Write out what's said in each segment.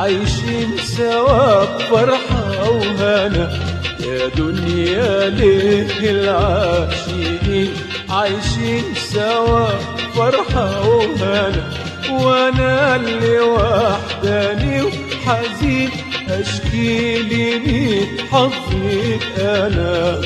عايشين سوا بفرحة وهنا يا دنيا ليه العاشقين عايشين سوا فرحة وهنا وانا اللي وحداني وحزين اشكي لي مين حظي انا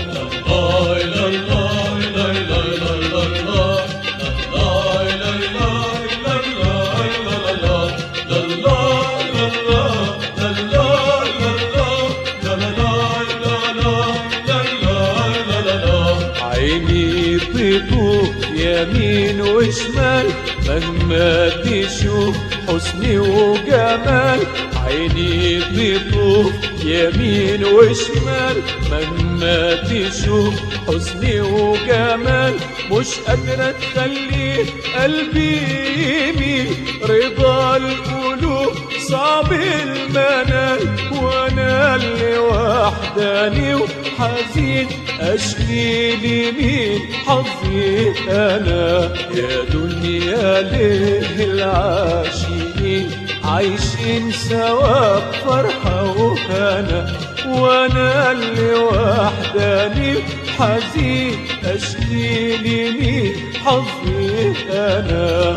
عيني تطوف يمين وشمال مهما تشوف حسني وجمال عيني تطوف يمين وشمال مهما تشوف حسني وجمال مش قادرة تخلي قلبي يميل رضا القلوب صعب المنال وانا اللي وحداني وحزين اشكي لي مين حظي انا يا دنيا ليه العاشقين عايشين سوا بفرحة وهنا وانا اللي وحداني حزين اشكي لي مين حظي انا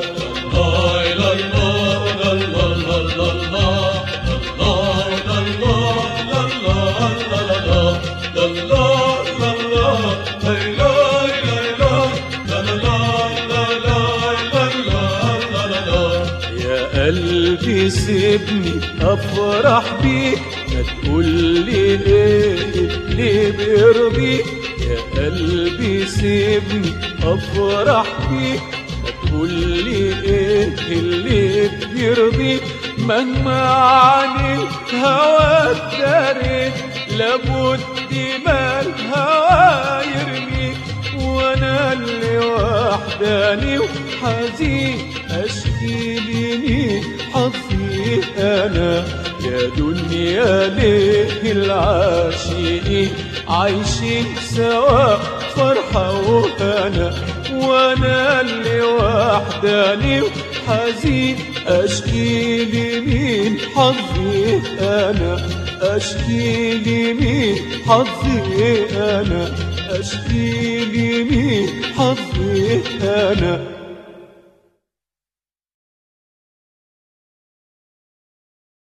يا قلبي سيبني افرح بيك ما تقول لي ايه اللي بيرضيك يا قلبي سيبني افرح بيك ما تقول لي ايه اللي بيرضيك مهما عن الهوى اتداريت لابد ما الهوى يرميك وانا اللي وحداني وحزين اشكي لي مين حظي انا يا دنيا ليه العاشقين عايشين سوا فرحة وهنا وانا اللي وحداني وحزين اشكي لي مين حظي انا اشكي لي مين حظي انا اشكي لي مين حظي انا